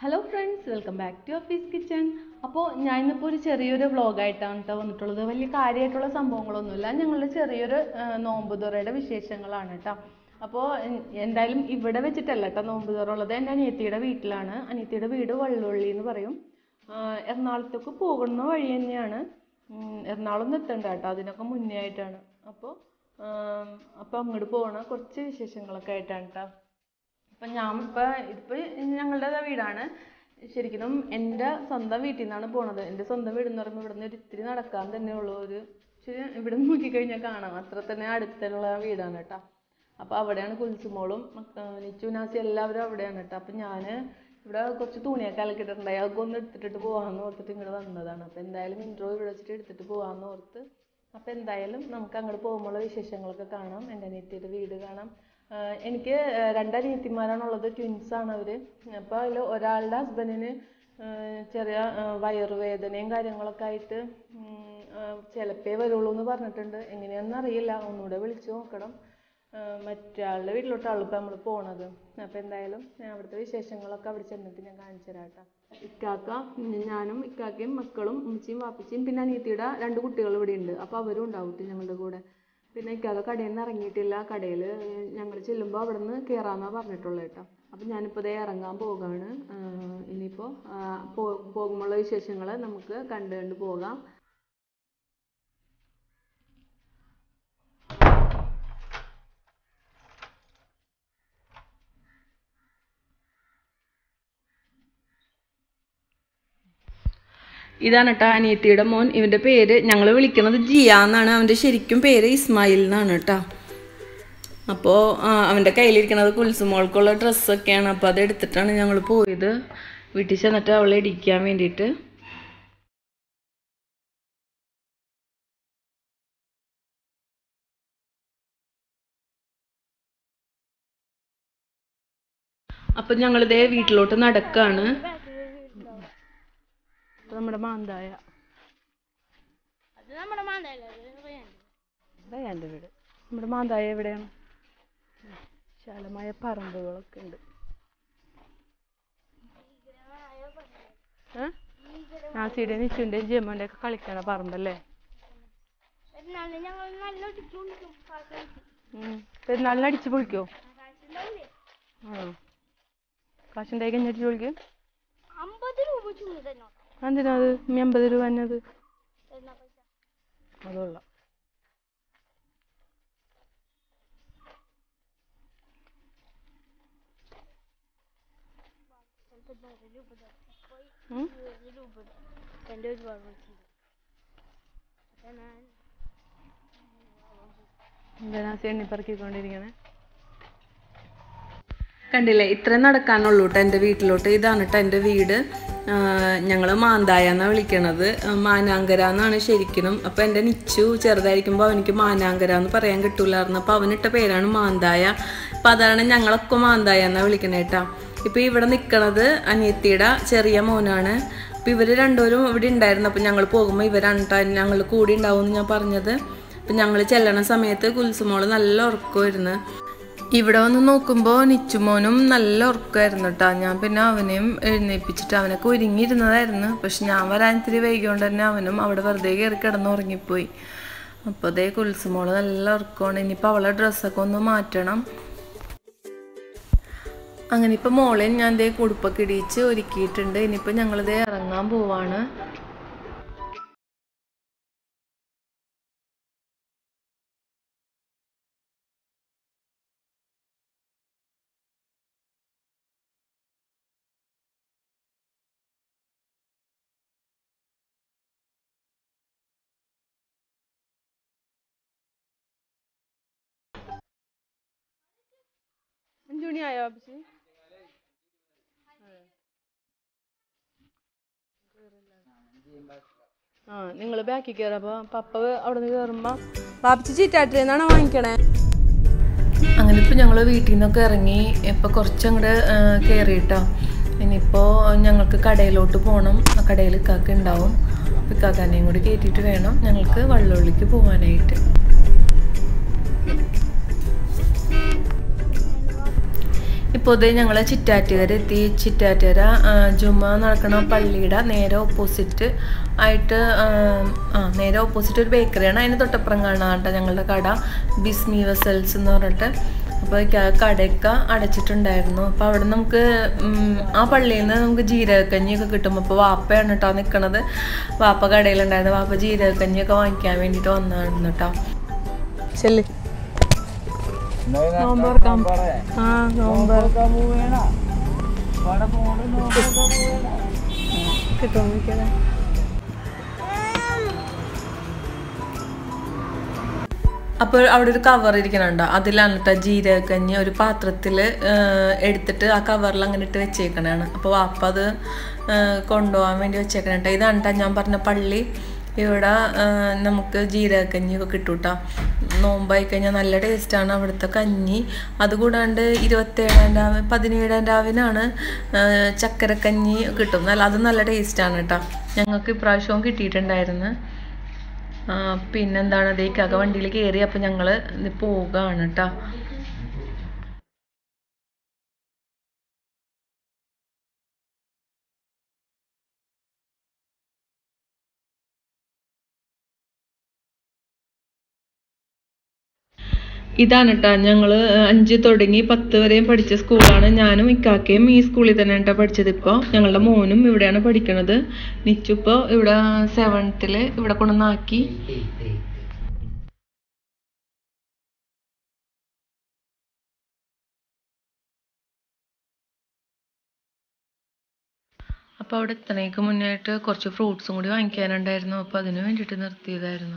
Hello friends welcome back to office kitchen അപ്പോൾ ഞാൻ ഇന്നിപ്പോൾ ഒരു ചെറിയൊരു വ്ളോഗായിട്ടാണ് കേട്ടോ വന്നിട്ടുള്ളത് വലിയ കാര്യമായിട്ടുള്ള സംഭവങ്ങളൊന്നുമില്ല ഞങ്ങളുടെ ചെറിയൊരു ആ, നോമ്പ് തുറയുടെ വിശേഷങ്ങളാണ് കേട്ടോ അപ്പോൾ എന്തായാലും ഇവിടെ വെച്ചിട്ടല്ല കേട്ടോ നോമ്പ് തുറ ഉള്ളത് എൻ്റെ അനിയത്തിയുടെ വീട്ടിലാണ് അനിയത്തിയുടെ വീട് വള്ളുവള്ളി എന്ന് പറയും ആ, എറണാകുളത്തേക്ക് പോകുന്ന വഴി തന്നെയാണ് ഉം, എറണാകുളം നിന്ന് എത്തണ്ട കേട്ടോ അതിനൊക്കെ മുന്നേ ആയിട്ടാണ് അപ്പോൾ അപ്പോൾ അങ്ങോട്ട് പോകണ കുറച്ച് വിശേഷങ്ങളൊക്കെ ആയിട്ടാണ് കേട്ടോ അപ്പം ഞാൻ ഇപ്പം ഇതിപ്പോൾ ഞങ്ങളുടെ വീടാണ് ശരിക്കും എൻ്റെ സ്വന്തം വീട്ടിൽ നിന്നാണ് പോണത് എൻ്റെ സ്വന്തം വീട് എന്ന് പറയുമ്പോൾ ഇവിടെ നിന്ന് ഒരു ഇത്തിരി നടക്കാൻ തന്നെ ഉള്ളൂ ഒരു ശരി ഇവിടെ നിന്ന് നോക്കിക്കഴിഞ്ഞാൽ കാണാം അത്ര തന്നെ അടുത്തുള്ള വീടാണ് കേട്ടോ അപ്പോൾ അവിടെയാണ് കുൽസുമോളും നിച്ചു നാസി എല്ലാവരും അവിടെയാണ് കേട്ടോ അപ്പം ഞാൻ ഇവിടെ കുറച്ച് തുണിയൊക്കെ അലക്കിയിട്ടുണ്ടായി അതൊക്കെ ഒന്ന് എടുത്തിട്ട് പോകാമെന്ന് ഓർത്തിട്ട് ഇങ്ങോട്ട് വന്നതാണ് അപ്പോൾ എന്തായാലും ഇൻട്രോ ഇവിടെ വെച്ചിട്ട് എടുത്തിട്ട് പോകാമെന്ന് ഓർത്ത് അപ്പോൾ എന്തായാലും നമുക്ക് അങ്ങോട്ട് പോകുമ്പോഴുള്ള വിശേഷങ്ങളൊക്കെ കാണാം എൻ്റെ അനിയത്തിയുടെ വീട് കാണാം ആഹ് എനിക്ക് ആഹ് രണ്ട് അനിയത്തിമാരാണുള്ളത് ട്വിൻസാണ് അവർ അപ്പോൾ അതിൽ ഒരാളുടെ ഹസ്ബൻഡിന് ചെറിയ ആഹ് വയറുവേദനയും കാര്യങ്ങളൊക്കെ ആയിട്ട് ചിലപ്പേ വരുള്ളൂ എന്ന് പറഞ്ഞിട്ടുണ്ട് എങ്ങനെയാണെന്ന് അറിയില്ല ഒന്നുകൂടെ വിളിച്ചു നോക്കണം ആഹ് മറ്റയാളുടെ വീട്ടിലോട്ടാണ് ഇപ്പോൾ നമ്മൾ പോണത് അപ്പോൾ എന്തായാലും ഞാൻ അവിടുത്തെ വിശേഷങ്ങളൊക്കെ അവിടെ ചെന്നിട്ട് ഞാൻ കാണിച്ചു തരാം കേട്ടോ ഇക്കാക്ക ഉം, ഞാനും ഇക്കാക്കയും മക്കളും ഉമ്മച്ചിയും വാപ്പച്ചിയും പിന്നെ അനിയത്തിയുടെ രണ്ട് കുട്ടികൾ ഇവിടെ ഉണ്ട് അപ്പോൾ അവരും ഉണ്ടാവും ട്ടോ ഞങ്ങളുടെ കൂടെ പിന്നെ ഇക്കാക്ക കടയിൽ നിന്ന് ഇറങ്ങിയിട്ടില്ല കടയിൽ ഞങ്ങൾ ചെല്ലുമ്പോൾ അവിടെ നിന്ന് കയറാമെന്നാണ് പറഞ്ഞിട്ടുള്ളത് കേട്ടോ അപ്പം ഞാനിപ്പോൾ ദേ ഇറങ്ങാൻ പോകാണ് ഇനിയിപ്പോൾ പോകുമ്പോഴുള്ള വിശേഷങ്ങൾ നമുക്ക് കണ്ട് കണ്ട് പോകാം ഇതാണ് കേട്ടോ അനിയത്തിയുടെ മോൻ ഇവൻ്റെ പേര് ഞങ്ങൾ വിളിക്കുന്നത് ജിയ എന്നാണ് അവൻ്റെ ശരിക്കും പേര് ഇസ്മായിൽ എന്നാണ് കേട്ടോ അപ്പോൾ അവൻ്റെ കയ്യിലിരിക്കുന്നത് കുൽസുമോൾക്കുള്ള ഡ്രസ്സൊക്കെയാണ് അപ്പോൾ അത് എടുത്തിട്ടാണ് ഞങ്ങൾ പോയത് വീട്ടിൽ ചെന്നിട്ട് അവളെ ഇടിക്കാൻ വേണ്ടിയിട്ട് അപ്പം ഞങ്ങളിതേ വീട്ടിലോട്ട് നടക്കാണ് ഇപ്പൊ നമ്മുടെ മാന്തായ അത് നമ്മുടെ മാന്തല്ല അത് റയാൻ്റെ. റയാൻ്റെ വീട് നമ്മുടെ മാന്തായ എവിടെയാണ് വിശാലമായ പറമ്പുകളൊക്കെ ഉണ്ട് നാസിയുടെ നിച്ചുൻ്റെയും ജിയമ്മൻ്റെ ഒക്കെ കളിക്കണ പറമ്പല്ലേ എന്നാലും ഞങ്ങൾ നല്ല ഒട്ടിച്ചു വിളിക്കും കാക്കായിട്ട്. ഉം. പെരുന്നാളിന് അടിച്ചു പൊളിക്കോ കാശുണ്ടാവില്ലേ? ആ കാശുണ്ടായി കഴിഞ്ഞിട്ട് പൊളിക്കും അമ്പത് രൂപ ചൂട് തന്നെ എന്തിനാ അത് ഇനി അമ്പത് രൂപ തന്നെ അത് എന്നാ പൈസ അതുള്ള പതിനാറ് രൂപ തരാം. പോയി ഉം? ഇരുപത് രൂപ തരാം. എൻ്റെ ഒരുപാട് വിളിച്ചില്ല അപ്പൊ ഞാൻ എന്താ നാസി എണ്ണിപ്പറക്കിക്കൊണ്ടിരിക്കണേ കണ്ടില്ലേ ഇത്രയും നടക്കാനുള്ളൂ കേട്ടോ എൻ്റെ വീട്ടിലോട്ട് ഇതാണ് കേട്ടോ എൻ്റെ വീട് ഞങ്ങൾ മാന്തായ എന്നാണ് വിളിക്കണത് ആ, മാനാങ്കര എന്നാണ് ശരിക്കും അപ്പോൾ എൻ്റെ നിച്ചു ചെറുതായിരിക്കുമ്പോൾ അവനിക്ക് മാനാങ്കര എന്ന് പറയാൻ കിട്ടൂലായിരുന്നു അപ്പോൾ അവനിട്ട പേരാണ് മാന്തായ അപ്പം അതാണ് ഞങ്ങളൊക്കെ മാന്തായ എന്നാണ് വിളിക്കണേ കേട്ടോ ഇപ്പോൾ ഇവിടെ നിൽക്കണത് അനിയത്തിയുടെ ചെറിയ മോനാണ് അപ്പോൾ ഇവർ രണ്ടുപേരും ഇവിടെ ഉണ്ടായിരുന്നു അപ്പോൾ ഞങ്ങൾ പോകുമ്പോൾ ഇവരാണ് കേട്ടോ ഞങ്ങൾ കൂടി ഉണ്ടാവും എന്ന് ഞാൻ പറഞ്ഞത് അപ്പം ഞങ്ങൾ ചെല്ലണ സമയത്ത് കുൽസുമോള് നല്ല ഉറക്കമായിരുന്നു ഇവിടെ വന്ന് നോക്കുമ്പോൾ നിച്ചുമോനും നല്ല ഉറക്കമായിരുന്നു കേട്ടോ ഞാൻ പിന്നെ അവനെയും എഴുന്നേൽപ്പിച്ചിട്ട് അവനൊക്കെ ഒരുങ്ങിയിരുന്നതായിരുന്നു പക്ഷെ ഞാൻ വരാൻ ഇത്തിരി വൈകിയോണ്ട് തന്നെ അവനും അവിടെ വെറുതെ കയറി കിടന്ന് ഉറങ്ങിപ്പോയി അപ്പോൾ അതേ കുൽസുമോള് നല്ല ഉറക്കമാണ് ഇനിയിപ്പോൾ അവളെ ഡ്രസ്സൊക്കെ ഒന്ന് മാറ്റണം അങ്ങനെ ഇപ്പോൾ മോളെ ഞാൻ ദേ കുടുപ്പൊക്കെ ഇടിച്ച് ഒരുക്കിയിട്ടുണ്ട് ഇനിയിപ്പോൾ ഞങ്ങളിതേ ഇറങ്ങാൻ പോവാണ് അഞ്ചു മണിയായോ അഭിഷി ആ നിങ്ങൾ ബാക്കിൽ കയറപ്പോ പപ്പ അവിടെ നിന്ന് കയറുമ്പോ പാപ്പിച്ച് ചീറ്റാട്ടിൽ നിന്നാണ് വാങ്ങിക്കണേ അങ്ങനെ ഇപ്പൊ ഞങ്ങൾ വീട്ടിൽ നിന്നൊക്കെ ഇറങ്ങി ഇപ്പൊ കുറച്ചങ്ങോട്ട് കയറിയിട്ടോ ഇനിയിപ്പോൾ ഞങ്ങൾക്ക് കടയിലോട്ട് പോകണം ആ കടയിൽ ഇക്കാക്ക ഉണ്ടാവും അപ്പോൾ ഇക്കാക്കാനെയും കൂടി കയറ്റിയിട്ട് വേണം ഞങ്ങൾക്ക് വള്ളുള്ളിക്ക് പോകാനായിട്ട് ഇപ്പോൾ ഇത് ഞങ്ങൾ ചിറ്റാറ്റുകര എത്തി ചിറ്റാറ്റുകര ആ, ജുമ നടക്കണ പള്ളിയുടെ നേരെ ഓപ്പോസിറ്റ് ആയിട്ട് ആ, ആ നേരെ ഓപ്പോസിറ്റ് ഒരു ബേക്കറിയാണ് അതിന് തൊട്ടപ്പുറം കാണാം കേട്ടോ ഞങ്ങളുടെ കട ബിസ്മി വെസൽസ് എന്ന് പറഞ്ഞിട്ട് അപ്പോൾ ക- കടയൊക്കെ അടച്ചിട്ടുണ്ടായിരുന്നു അപ്പോൾ അവിടെ നമുക്ക് ഉം, ആ പള്ളിയിൽ നിന്ന് നമുക്ക് ജീരകക്കഞ്ഞിയൊക്കെ കിട്ടും അപ്പോൾ വാപ്പയാണ് കേട്ടോ നിൽക്കണത് വാപ്പ കടയിലുണ്ടായിരുന്നു വാപ്പ ജീരകക്കഞ്ഞിയൊക്കെ വാങ്ങിക്കാൻ വേണ്ടിയിട്ട് വന്നതായിരുന്നു കേട്ടോ ചെല്ലി നോമ്പറക്കാം ആ നോമ്പറക്കാം കിട്ടും മിക്കതാ അപ്പോൾ അവിടെ ഒരു കവർ ഇരിക്കണുണ്ടോ അതിലാണ് കേട്ടോ ജീരകക്കഞ്ഞി ഒരു പാത്രത്തിൽ എടുത്തിട്ട് ആ കവറിൽ അങ്ങനെ ഇട്ട് വെച്ചേക്കണതാണ് അപ്പോൾ വാപ്പ അത് ആ, കൊണ്ടുപോകാൻ വേണ്ടി വെച്ചേക്കണ കേട്ടോ ഇതാണ് കേട്ടോ ഞാൻ പറഞ്ഞ പള്ളി ഇവിടെ ആ, നമുക്ക് ജീരകക്കഞ്ഞിയൊക്കെ കിട്ടും കേട്ടോ നോമ്പായി കഴിഞ്ഞാൽ നല്ല ടേസ്റ്റാണ് അവിടുത്തെ കഞ്ഞി അതുകൂടാണ്ട് ഇരുപത്തേഴാം രാവ് പതിനേഴാം രാവിനാണ് ചക്കരക്കഞ്ഞി കിട്ടും നല്ല അത് നല്ല ടേസ്റ്റാണ് കേട്ടോ ഞങ്ങൾക്ക് ഇപ്രാവശ്യവും കിട്ടിയിട്ടുണ്ടായിരുന്നു ആ, പിന്നെന്താണ് അതേ കക വണ്ടിയിൽ കയറി അപ്പം ഞങ്ങൾ പോവുകയാണ് കേട്ടോ ഇതാണ് കേട്ടോ ഞങ്ങൾ അഞ്ച് തുടങ്ങി പത്ത് വരെയും പഠിച്ച സ്കൂളാണ് ഞാനും ഇക്കാക്കയും ഈ സ്കൂളിൽ തന്നെ കേട്ടോ പഠിച്ചത് ഇപ്പോൾ ഞങ്ങളുടെ മോനും ഇവിടെയാണ് പഠിക്കണത് നിച്ചു ഇപ്പോൾ ഇവിടെ സെവൻത്തിൽ ഇവിടെ കൊണ്ടുവന്നാക്കി അപ്പോൾ അവിടെ എത്തണേക്ക് മുന്നേ ആയിട്ട് കുറച്ച് ഫ്രൂട്ട്സും കൂടി വാങ്ങിക്കാനുണ്ടായിരുന്നു അപ്പോൾ അതിന് വേണ്ടിയിട്ട് നിർത്തിയതായിരുന്നു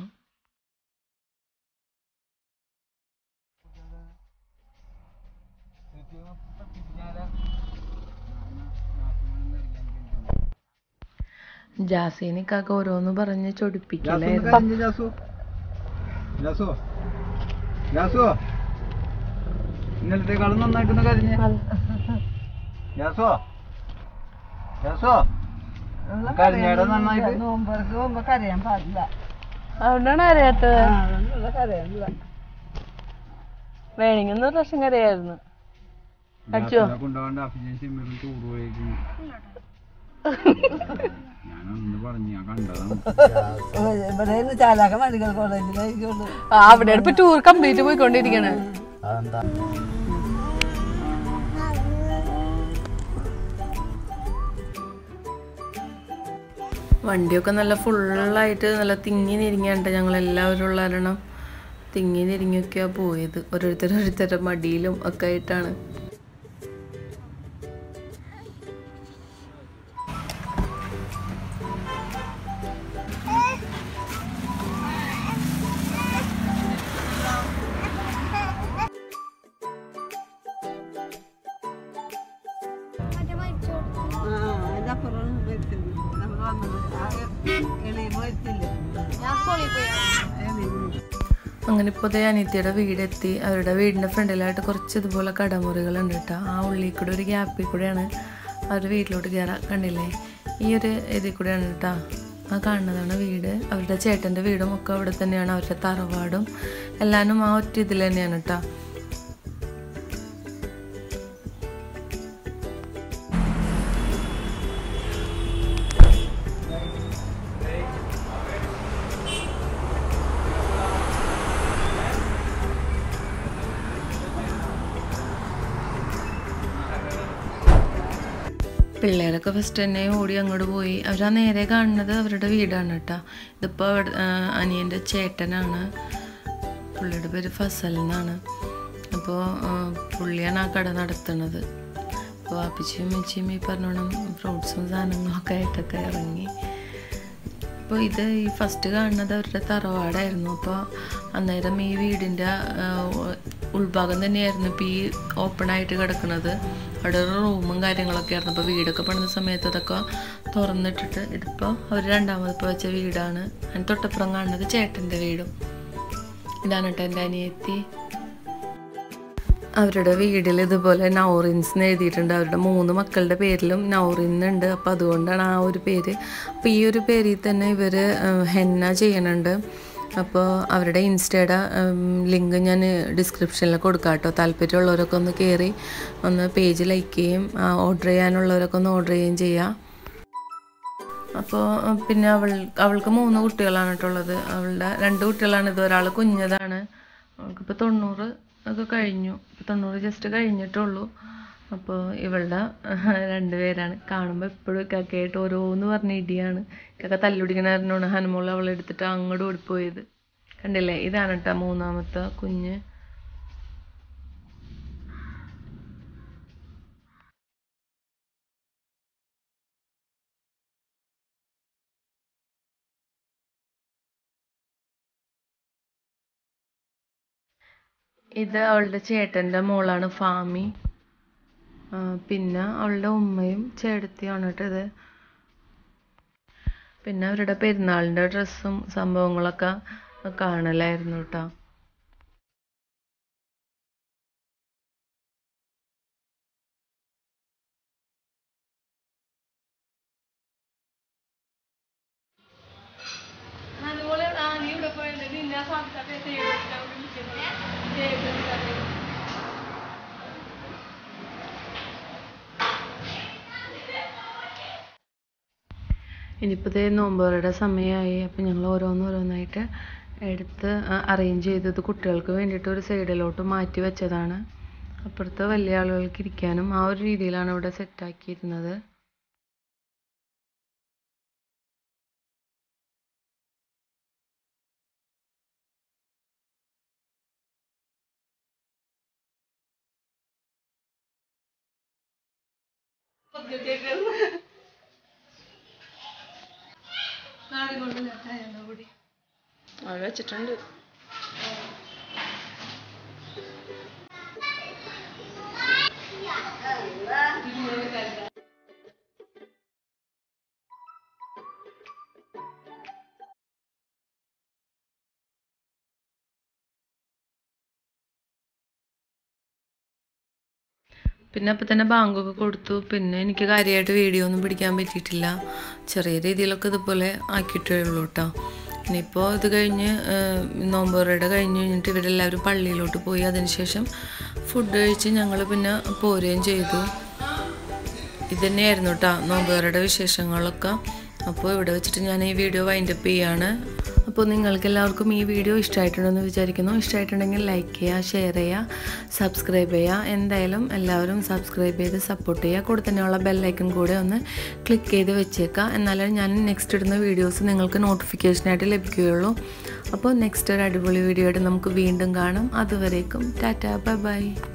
ജാസീനിക്കാക്ക ഓരോന്ന് പറഞ്ഞ് ചൊടിപ്പിക്കില്ലായിരുന്നു കരഞ്ഞ് ജാസു ജാസു ജാസു ഇന്നലത്തെക്കാളും നന്നായിട്ടൊന്ന് കരഞ്ഞ് ജാസു ജാസു കരഞ്ഞേടാ നന്നായിട്ട് നോമ്പർക്ക് മുമ്പ് കരയാൻ പാടില്ല അതുകൊണ്ടാണ് അറിയാത്തത് അതൊന്നുള്ള കരയാനില്ല വേണമെങ്കിൽ ഒരു പ്രാവശ്യം കരയായിരുന്നു അടിച്ചോ? ജാസുവിനെ കൊണ്ടുപോകാണ്ട് അഭിജയൻ സിമ്മറും ടൂർ പോയേക്കുന്നു ഞാനൊന്ന് പറഞ്ഞു ഞാൻ കണ്ടതാണ് ഇവിടെ ചാലാക്ക മെഡിക്കൽ കോളേജിലായിരിക്കുള്ളൂ ആ അവിടെ ഇപ്പൊ ടൂർ കംപ്ലീറ്റ് പോയിക്കൊണ്ടിരിക്കണേ അതെന്താ വണ്ടിയൊക്കെ നല്ല ഫുള്ളായിട്ട് നല്ല തിങ്ങി നിരിങ്ങാണ്ട് ഞങ്ങൾ എല്ലാവരും ഉള്ള കാരണം തിങ്ങി നിരിങ്ങൊക്കെയാ പോയത് ഓരോരുത്തർ ഓരോരുത്തരുടെ മടിയിലും ഒക്കെ ആയിട്ടാണ് അതിന്റെ അപ്പുറം മരിച്ചത് നമ്മൾ വന്നത് ആ എളിയ മരിച്ചില്ലേ എളിയ അങ്ങനെ ഇപ്പോൾ ദേ അനിത്യയുടെ വീടെത്തി അവരുടെ വീടിൻ്റെ ഫ്രണ്ടിലായിട്ട് കുറച്ച് ഇതുപോലെ കടമുറികളുണ്ട് കേട്ടോ ആ ഉള്ളിൽ കൂടെ ഒരു ഗ്യാപ്പിൽ കൂടെയാണ് അവരുടെ വീട്ടിലോട്ട് കയറാൻ കണ്ടില്ലേ ഈ ഒരു ഇതിൽ കൂടെയാണ് കേട്ടോ ആ കാണുന്നതാണ് വീട് അവരുടെ ചേട്ടൻ്റെ വീടും ഒക്കെ അവിടെ തന്നെയാണ് അവരുടെ തറവാടും എല്ലാവരും ആ ഒറ്റ ഇതിൽ തന്നെയാണ് കേട്ടോ പിള്ളേരൊക്കെ ഫസ്റ്റ് തന്നെ ഓടി അങ്ങോട്ട് പോയി അവരാ നേരെ കാണുന്നത് അവരുടെ വീടാണ് കേട്ടോ ഇതിപ്പോൾ അവിടെ അനിയൻ്റെ ചേട്ടനാണ് പുള്ളിയുടെ പേര് ഫസൽ എന്നാണ് അപ്പോൾ പുള്ളിയാണ് ആ കട നടത്തുന്നത് അപ്പോൾ വാപ്പിച്ചിയും മെച്ചിയും ഈ പറഞ്ഞോണം ഫ്രൂട്ട്സും സാധനങ്ങളൊക്കെ ആയിട്ടൊക്കെ ഇറങ്ങി അപ്പോൾ ഇത് ഈ ഫസ്റ്റ് കാണുന്നത് അവരുടെ തറവാടായിരുന്നു അപ്പോൾ അന്നേരം ഈ വീടിൻ്റെ ഉൾഭാഗം തന്നെയായിരുന്നു ഇപ്പോൾ ഈ ഓപ്പൺ ആയിട്ട് കിടക്കുന്നത് അവിടെ ഒരു റൂമും കാര്യങ്ങളൊക്കെ ആയിരുന്നു അപ്പോൾ വീടൊക്കെ പണിത സമയത്ത് അതൊക്കെ തുറന്നിട്ടിട്ട് ഇതിപ്പോൾ അവർ രണ്ടാമത് ഇപ്പോൾ വെച്ച വീടാണ് അതിന് തൊട്ടപ്പുറം കാണുന്നത് ചേട്ടൻ്റെ വീടും ഇതാണ് കേട്ടോ എൻ്റെ അനിയത്തി അവരുടെ വീട്ടിൽ ഇതുപോലെ നൗറിൻസ് എന്ന് എഴുതിയിട്ടുണ്ട് അവരുടെ മൂന്ന് മക്കളുടെ പേരിലും നൗറിൻ ഉണ്ട് അപ്പോൾ അതുകൊണ്ടാണ് ആ ഒരു പേര് അപ്പോൾ ഈ ഒരു പേരിൽ തന്നെ ഇവർ ഹെന്ന ചെയ്യണുണ്ട് അപ്പോൾ അവരുടെ ഇൻസ്റ്റയുടെ ലിങ്ക് ഞാൻ ഡിസ്ക്രിപ്ഷനിൽ കൊടുക്കാം കേട്ടോ താല്പര്യമുള്ളവരൊക്കെ ഒന്ന് കയറി ഒന്ന് പേജ് ലൈക്ക് ചെയ്യും ഓർഡർ ചെയ്യാനുള്ളവരൊക്കെ ഒന്ന് ഓർഡർ ചെയ്യുകയും ചെയ്യാം അപ്പോൾ പിന്നെ അവൾ അവൾക്ക് മൂന്ന് കുട്ടികളാണ് കേട്ടോ ഉള്ളത് അവളുടെ രണ്ട് കുട്ടികളാണ് ഇത് ഒരാൾ കുഞ്ഞതാണ് അവൾക്കിപ്പോൾ തൊണ്ണൂറ് ഒക്കെ കഴിഞ്ഞു ഇപ്പം തൊണ്ണൂറ് ജസ്റ്റ് കഴിഞ്ഞിട്ടുള്ളൂ അപ്പോൾ ഇവളുടെ രണ്ട് പേരാണ് കാണുമ്പോൾ എപ്പോഴും ഇക്കാക്കയായിട്ട് ഓരോന്ന് പറഞ്ഞ ഇടിയാണ് ഇക്കൊക്കെ തല്ലുപിടിക്കണ കാരണമാണ് ഹനുമോൾ അവളെ എടുത്തിട്ട് അങ്ങോട്ട് ഓടിപ്പോയത് കണ്ടില്ലേ ഇതാണ് കേട്ടോ മൂന്നാമത്തെ കുഞ്ഞ് ഇത് അവളുടെ ചേട്ടൻ്റെ മോളാണ് ഫാമി ആ, പിന്നെ അവളുടെ ഉമ്മയും ചേട്ടത്തിയാണ് കേട്ടോ ഇത് പിന്നെ അവരുടെ പെരുന്നാളിൻ്റെ ഡ്രസ്സും സംഭവങ്ങളൊക്കെ കാണലായിരുന്നു കേട്ടോ ഇനിയിപ്പോൾ ഇതേ നോമ്പുകളുടെ സമയമായി അപ്പം ഞങ്ങൾ ഓരോന്നോരോന്നായിട്ട് എടുത്ത് അറേഞ്ച് ചെയ്തത് കുട്ടികൾക്ക് വേണ്ടിയിട്ട് ഒരു സൈഡിലോട്ട് മാറ്റി വെച്ചതാണ് അപ്പുറത്ത് വലിയ ആളുകൾക്ക് ഇരിക്കാനും ആ ഒരു രീതിയിലാണ് ഇവിടെ സെറ്റാക്കിയിരുന്നത് അവിടെ വെച്ചിട്ടുണ്ട് പിന്നെ അപ്പം തന്നെ ബാങ്കൊക്കെ കൊടുത്തു പിന്നെ എനിക്ക് കാര്യമായിട്ട് വീഡിയോ ഒന്നും പിടിക്കാൻ പറ്റിയിട്ടില്ല ചെറിയ രീതിയിലൊക്കെ ഇതുപോലെ ആക്കിയിട്ടേ ഉള്ളൂ കേട്ടോ ഇനിയിപ്പോൾ ഇത് കഴിഞ്ഞ് നോമ്പോറയുടെ കഴിഞ്ഞ് കഴിഞ്ഞിട്ട് ഇവരെല്ലാവരും പള്ളിയിലോട്ട് പോയി അതിനുശേഷം ഫുഡ് കഴിച്ച് ഞങ്ങൾ പിന്നെ പോരുകയും ചെയ്തു ഇത് തന്നെയായിരുന്നു കേട്ടോ നോമ്പുകാരുടെ വിശേഷങ്ങളൊക്കെ അപ്പോൾ ഇവിടെ വെച്ചിട്ട് ഞാൻ ഈ വീഡിയോ വൈൻഡപ്പ് ചെയ്യാണ് അപ്പോൾ നിങ്ങൾക്ക് എല്ലാവർക്കും ഈ വീഡിയോ ഇഷ്ടമായിട്ടുണ്ടെന്ന് വിചാരിക്കുന്നു ഇഷ്ടമായിട്ടുണ്ടെങ്കിൽ ലൈക്ക് ചെയ്യുക ഷെയർ ചെയ്യുക സബ്സ്ക്രൈബ് ചെയ്യുക എന്തായാലും എല്ലാവരും സബ്സ്ക്രൈബ് ചെയ്ത് സപ്പോർട്ട് ചെയ്യുക കൂടെ തന്നെയുള്ള ബെല്ലൈക്കൺ കൂടെ ഒന്ന് ക്ലിക്ക് ചെയ്ത് വെച്ചേക്കുക എന്നാലേ ഞാൻ നെക്സ്റ്റ് ഇടുന്ന വീഡിയോസ് നിങ്ങൾക്ക് നോട്ടിഫിക്കേഷനായിട്ട് ലഭിക്കുകയുള്ളൂ അപ്പോൾ നെക്സ്റ്റ് ഒരു അടിപൊളി വീഡിയോ ആയിട്ട് നമുക്ക് വീണ്ടും കാണാം അതുവരേക്കും ടാറ്റ ബൈ ബൈ